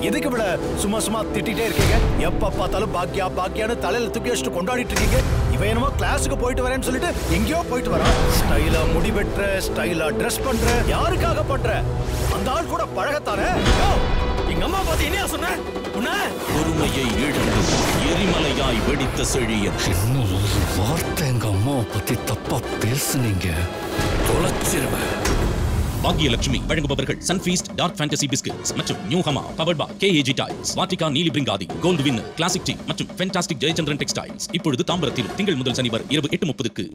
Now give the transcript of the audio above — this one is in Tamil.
எதுக்கு விட சும்மா சும்மா திட்டிட்டே இருக்கீங்க எப்ப பார்த்தாலும் பாக்கியா பாக்கியான்னு தலையில தூக்கி வச்சுட்டு கொண்டாடிட்டு இருக்கீங்க இவன் என்னமோ கிளாஸுக்கு போயிட்டு வரேன்னு சொல்லிட்டு எங்கேயோ போயிட்டு வரான் ஸ்டைலா முடி வெட்டுற ஸ்டைலா ட்ரெஸ் பண்ற யாருக்காக பண்ற அந்த ஆள் கூட பழகத்தானே யோவ், எங்க அம்மா பார்த்து என்னையா சொன்ன உன்ன பொறுமையை இழந்து எரிமலையாய் வெடித்த செழியன் இன்னும் ஒரு வார்த்தை எங்க அம்மாவை பத்தி தப்பா பேசுனீங்க தொலைச்சிருவேன் பாக்யலட்சுமி வழங்குபவர்கள் சன்ஃபீஸ்ட் டார்க் ஃபேண்டசி பிஸ்கட்ஸ் மற்றும் நியூ ஹமா powered by KAG tiles Vatika Neeli Bhringadi gold win classic tea மற்றும் ஃபென்டாஸ்டிக் ஜெயச்சந்திரன் டெக்ஸ்டைல்ஸ் இப்பொழுது தாம்பரத்தில் திங்கள் முதல் சனிவர் இரவு எட்டு முப்பதுக்கு